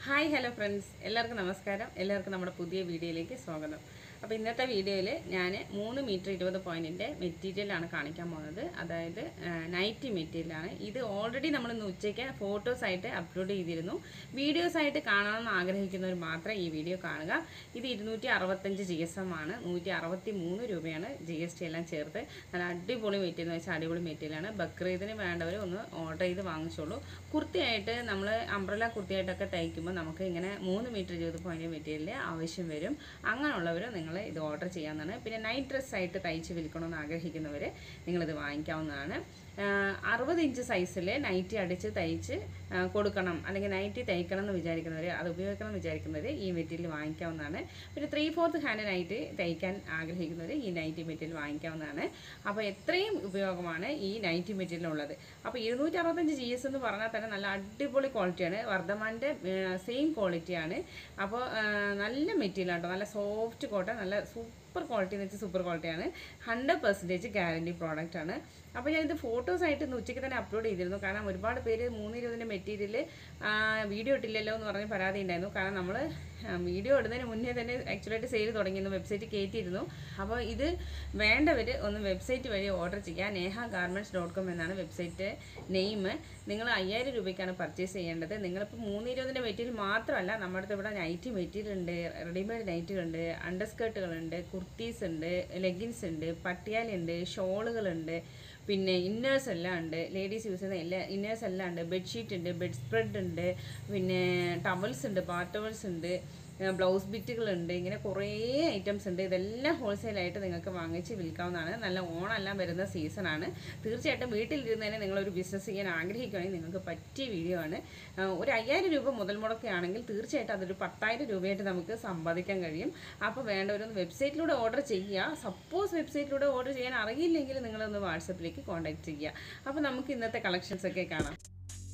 hi hello friends എല്ലാവർക്കും നമസ്കാരം എല്ലാവർക്കും നമ്മുടെ പുതിയ വീഡിയോയിലേക്ക് സ്വാഗതം അപ്പോൾ ഇന്നത്തെ വീഡിയോയിൽ ഞാൻ മൂന്ന് മീറ്റർ ഇരുപത് പോയിൻറ്റിൻ്റെ മെറ്റീരിയലാണ് കാണിക്കാൻ പോകുന്നത് അതായത് നൈറ്റി മെറ്റീരിയലാണ് ഇത് ഓൾറെഡി നമ്മൾ ഇന്ന് ഉച്ചയ്ക്ക് ഫോട്ടോസായിട്ട് അപ്ലോഡ് ചെയ്തിരുന്നു വീഡിയോസായിട്ട് കാണണമെന്ന് ആഗ്രഹിക്കുന്നവർ മാത്രം ഈ വീഡിയോ കാണുക ഇത് ഇരുന്നൂറ്റി അറുപത്തഞ്ച് ജി എസ് എം ആണ് നൂറ്റി അറുപത്തി മൂന്ന് രൂപയാണ് ജി എസ് ടി എല്ലാം ചേർത്ത് നല്ല അടിപൊളി മെറ്റീരിയൽ എന്ന് വെച്ചാൽ അടിപൊളി മെറ്റീരിയലാണ് ബക്രീദിന് വേണ്ടവർ ഒന്ന് ഓർഡർ ചെയ്ത് വാങ്ങിച്ചോളൂ കുർത്തിയായിട്ട് നമ്മൾ അംബ്രല കുർത്തിയായിട്ടൊക്കെ തയ്ക്കുമ്പോൾ നമുക്ക് ഇങ്ങനെ മൂന്ന് മീറ്റർ ഇരുപത് പോയിൻറ്റ് മെറ്റീരിയൽ ആവശ്യം വരും അങ്ങനെയുള്ളവർ നിങ്ങൾ ഇത് ഓർഡർ ചെയ്യാവുന്നതാണ് പിന്നെ നൈറ്റ് ഡ്രസ് ആയിട്ട് തയ്ച്ച് വിൽക്കണമെന്ന് ആഗ്രഹിക്കുന്നവർ നിങ്ങളിത് വാങ്ങിക്കാവുന്നതാണ് അറുപത് ഇഞ്ച് സൈസിൽ നൈറ്റി അടിച്ച് തയ്ച്ച് ആ, കൊടുക്കണം അല്ലെങ്കിൽ നൈറ്റി തയ്ക്കണം എന്ന് വിചാരിക്കുന്നവർ അത് ഉപയോഗിക്കണം എന്ന് വിചാരിക്കുന്നവർ ഈ മെറ്റീരിയൽ വാങ്ങിക്കാവുന്നതാണ് പിന്നെ ത്രീ ഫോർത്ത് ഹാൻഡ് നൈറ്റ് തയ്ക്കാൻ ആഗ്രഹിക്കുന്നവർ ഈ നൈറ്റി മെറ്റീരിയൽ വാങ്ങിക്കാവുന്നതാണ് അപ്പോൾ എത്രയും ഉപയോഗമാണ് ഈ നൈറ്റി മെറ്റീരിയൽ ഉള്ളത് അപ്പോൾ ഇരുന്നൂറ്റി അറുപത്തഞ്ച് ജി എസ് എന്ന് പറഞ്ഞാൽ തന്നെ നല്ല അടിപൊളി ക്വാളിറ്റിയാണ് വർദ്ധമാൻ്റെ സെയിം ക്വാളിറ്റിയാണ് അപ്പോൾ ആ, നല്ല മെറ്റീരിയൽ കേട്ടോ നല്ല സോഫ്റ്റ് കോട്ടൺ നല്ല സൂപ്പർ ക്വാളിറ്റി എന്ന് വെച്ചാൽ സൂപ്പർ ക്വാളിറ്റിയാണ് ഹൺഡ്രഡ് പെർസെൻറ്റേജ് ഗ്യാരണ്ടി പ്രോഡക്റ്റ് ആണ് അപ്പോൾ ഞാനിത് ഫോട്ടോസ് ആയിട്ട് ഇന്ന് ഉച്ചയ്ക്ക് തന്നെ അപ്ലോഡ് ചെയ്തിരുന്നു കാരണം ഒരുപാട് പേര് മൂന്ന് ഇരുപതിൻ്റെ മെറ്റീരിയൽ വീഡിയോ ഇട്ടില്ലല്ലോ എന്ന് പറഞ്ഞ് പരാതി ഉണ്ടായിരുന്നു കാരണം നമ്മൾ വീഡിയോ ഇടുന്നതിന് മുന്നേ തന്നെ ആക്ച്വലായിട്ട് സെയിൽ തുടങ്ങിയിരുന്നു വെബ്സൈറ്റ് കയറ്റിയിരുന്നു അപ്പോൾ ഇത് വേണ്ടവർ ഒന്ന് വെബ്സൈറ്റ് വഴി ഓർഡർ ചെയ്യുക നേഹ ഗാർമെൻറ്റ്സ് ഡോട്ട് കോം എന്നാണ് വെബ്സൈറ്റ് നെയിം നിങ്ങൾ അയ്യായിരം രൂപയ്ക്കാണ് പർച്ചേസ് ചെയ്യേണ്ടത് നിങ്ങളിപ്പോൾ മൂന്ന് ഇരുപതിൻ്റെ മെറ്റീരിയൽ മാത്രമല്ല നമ്മുടെ അടുത്ത് ഇവിടെ നൈറ്റി മെറ്റീരിയൽ ഉണ്ട് റെഡിമെയ്ഡ് നൈറ്റുകളുണ്ട് അണ്ടർസ്കേർട്ടുകളുണ്ട് കുർത്തീസ് ഉണ്ട് ലെഗിൻസ് ഉണ്ട് പട്ടിയാല ഉണ്ട് ഷോളുകളുണ്ട് പിന്നെ ഇന്നേഴ്സ് എല്ലാം ഉണ്ട് ലേഡീസ് യൂസ് ചെയ്യുന്ന എല്ലാ ഇന്നേഴ്സ് എല്ലാം ഉണ്ട് ബെഡ്ഷീറ്റ് ഉണ്ട് ബെഡ് സ്പ്രെഡ് ഉണ്ട് പിന്നെ ടവൽസ് ഉണ്ട് ബാത്ത് ടവൽസ് ഉണ്ട് ബ്ലൗസ് ബിറ്റുകളുണ്ട് ഇങ്ങനെ കുറേ ഐറ്റംസ് ഉണ്ട് ഇതെല്ലാം ഹോൾസെയിലായിട്ട് നിങ്ങൾക്ക് വാങ്ങിച്ച് വിൽക്കാവുന്നതാണ് നല്ല ഓണമെല്ലാം വരുന്ന സീസണാണ് തീർച്ചയായിട്ടും വീട്ടിലിരുന്നതിന് നിങ്ങളൊരു ബിസിനസ് ചെയ്യാൻ ആഗ്രഹിക്കുകയാണെങ്കിൽ നിങ്ങൾക്ക് പറ്റിയ വീഡിയോ ആണ് ആ, ഒരു അയ്യായിരം രൂപ മുതൽ മുടക്കുകയാണെങ്കിൽ തീർച്ചയായിട്ടും അതൊരു പത്തായിരം രൂപയായിട്ട് നമുക്ക് സമ്പാദിക്കാൻ കഴിയും അപ്പോൾ വേണ്ടവരൊന്ന് വെബ്സൈറ്റിലൂടെ ഓർഡർ ചെയ്യുക സപ്പോസ് വെബ്സൈറ്റിലൂടെ ഓർഡർ ചെയ്യാൻ അറിയില്ലെങ്കിൽ നിങ്ങളൊന്ന് വാട്സപ്പിലേക്ക് കോൺടാക്ട് ചെയ്യുക അപ്പോൾ നമുക്ക് ഇന്നത്തെ കളക്ഷൻസ് ഒക്കെ കാണാം